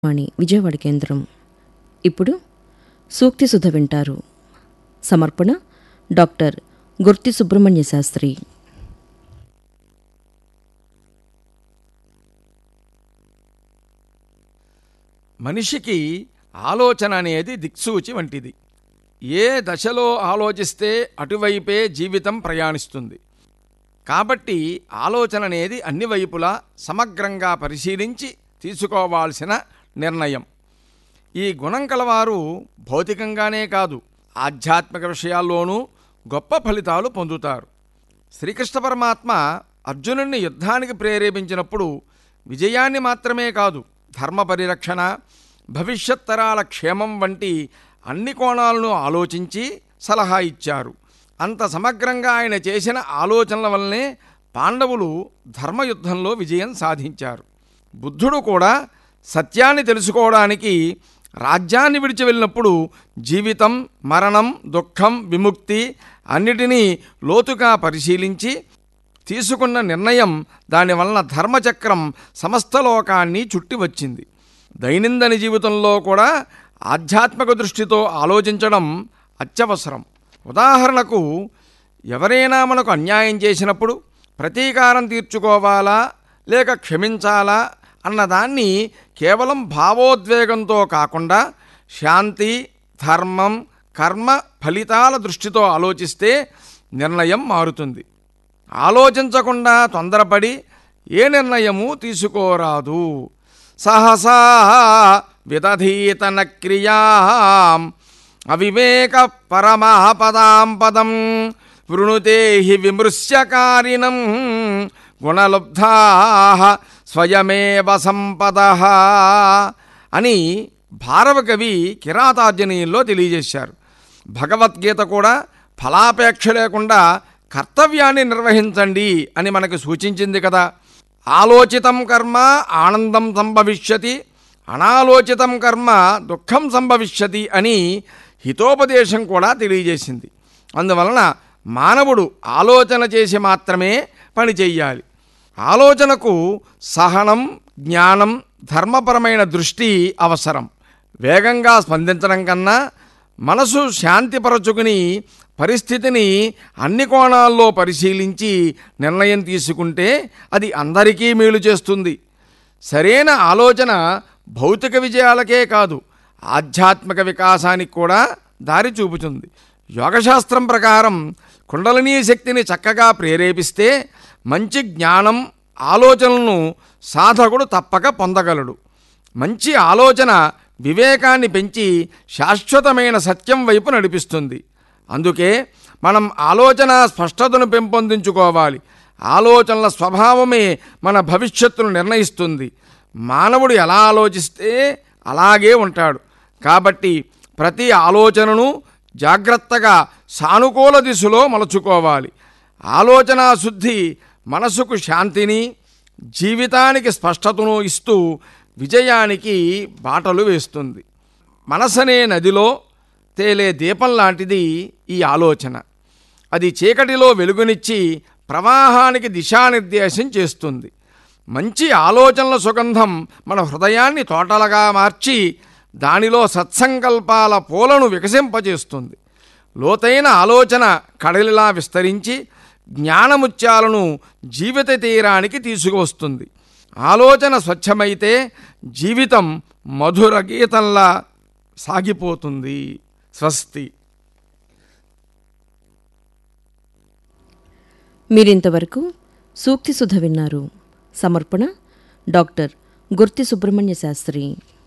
వాణి విజయవాడ కేంద్రం ఇప్పుడు సూక్తి సుధ వింటారు సమర్పణ డాక్టర్ గుర్తి సుబ్రహ్మణ్య శాస్త్రి మనిషికి ఆలోచన అనేది దిక్సూచి వంటిది ఏ దశలో ఆలోచిస్తే అటువైపే జీవితం ప్రయాణిస్తుంది కాబట్టి ఆలోచన అనేది అన్ని వైపులా సమగ్రంగా పరిశీలించి తీసుకోవాల్సిన నిర్ణయం ఈ గుణం కలవారు భౌతికంగానే కాదు ఆధ్యాత్మిక విషయాల్లోనూ గొప్ప ఫలితాలు పొందుతారు శ్రీకృష్ణ పరమాత్మ అర్జునుడిని యుద్ధానికి ప్రేరేపించినప్పుడు విజయాన్ని మాత్రమే కాదు ధర్మ పరిరక్షణ భవిష్యత్ తరాల క్షేమం వంటి అన్ని కోణాలను ఆలోచించి సలహా ఇచ్చారు అంత సమగ్రంగా ఆయన చేసిన ఆలోచనల వల్లనే పాండవులు ధర్మయుద్ధంలో విజయం సాధించారు బుద్ధుడు కూడా సత్యాన్ని తెలుసుకోవడానికి రాజ్యాన్ని విడిచి వెళ్ళినప్పుడు జీవితం మరణం దుఃఖం విముక్తి అన్నిటినీ లోతుగా పరిశీలించి తీసుకున్న నిర్ణయం దానివలన ధర్మచక్రం సమస్త లోకాన్ని చుట్టి వచ్చింది దైనందిన జీవితంలో కూడా ఆధ్యాత్మిక దృష్టితో ఆలోచించడం అత్యవసరం ఉదాహరణకు ఎవరైనా మనకు అన్యాయం చేసినప్పుడు ప్రతీకారం తీర్చుకోవాలా లేక క్షమించాలా అన్నదాన్ని కేవలం భావోద్వేగంతో కాకుండా శాంతి ధర్మం కర్మ ఫలితాల దృష్టితో ఆలోచిస్తే నిర్ణయం మారుతుంది ఆలోచించకుండా తొందరపడి ఏ నిర్ణయము తీసుకోరాదు సహసా విదధీతన క్రియాం అవివేక పరమాపదాం పదం వృణుతే హి విమృశ్యకారిణం గుణలుబ్ధా స్వయమేవ సంపద అని భారవ కవి కిరాతార్జనీయంలో తెలియజేశారు భగవద్గీత కూడా ఫలాపేక్ష లేకుండా కర్తవ్యాన్ని నిర్వహించండి అని మనకు సూచించింది కదా ఆలోచితం కర్మ ఆనందం సంభవిష్యతి అనాలోచితం కర్మ దుఃఖం సంభవిష్యతి అని హితోపదేశం కూడా తెలియజేసింది అందువలన మానవుడు ఆలోచన చేసి మాత్రమే పని చెయ్యాలి ఆలోచనకు సహనం జ్ఞానం ధర్మపరమైన దృష్టి అవసరం వేగంగా స్పందించడం కన్నా మనసు శాంతిపరచుకుని పరిస్థితిని అన్ని కోణాల్లో పరిశీలించి నిర్ణయం తీసుకుంటే అది అందరికీ మేలు చేస్తుంది సరైన ఆలోచన భౌతిక విజయాలకే కాదు ఆధ్యాత్మిక వికాసానికి కూడా దారి చూపుతుంది యోగశాస్త్రం ప్రకారం కుండలినీ శక్తిని చక్కగా ప్రేరేపిస్తే మంచి జ్ఞానం ఆలోచనలను సాధకుడు తప్పక పొందగలడు మంచి ఆలోచన వివేకాన్ని పెంచి శాశ్వతమైన సత్యం వైపు నడిపిస్తుంది అందుకే మనం ఆలోచన స్పష్టతను పెంపొందించుకోవాలి ఆలోచనల స్వభావమే మన భవిష్యత్తును నిర్ణయిస్తుంది మానవుడు ఎలా ఆలోచిస్తే అలాగే ఉంటాడు కాబట్టి ప్రతి ఆలోచనను జాగ్రత్తగా సానుకూల దిశలో మలుచుకోవాలి ఆలోచనా శుద్ధి మనసుకు శాంతిని జీవితానికి స్పష్టతను ఇస్తూ విజయానికి బాటలు వేస్తుంది మనసనే నదిలో తేలే దీపం లాంటిది ఈ ఆలోచన అది చీకటిలో వెలుగునిచ్చి ప్రవాహానికి దిశానిర్దేశం చేస్తుంది మంచి ఆలోచనల సుగంధం మన హృదయాన్ని తోటలుగా మార్చి దానిలో సత్సంకల్పాల పూలను వికసింపజేస్తుంది లోతైన ఆలోచన కడలిలా విస్తరించి జ్ఞానముత్యాలను జీవిత తీరానికి తీసుకువస్తుంది ఆలోచన స్వచ్ఛమైతే జీవితం మధుర గీతంలా సాగిపోతుంది స్వస్తి మీరింతవరకు సూక్తి సుధ విన్నారు సమర్పణ డాక్టర్ గుర్తి సుబ్రహ్మణ్య శాస్త్రి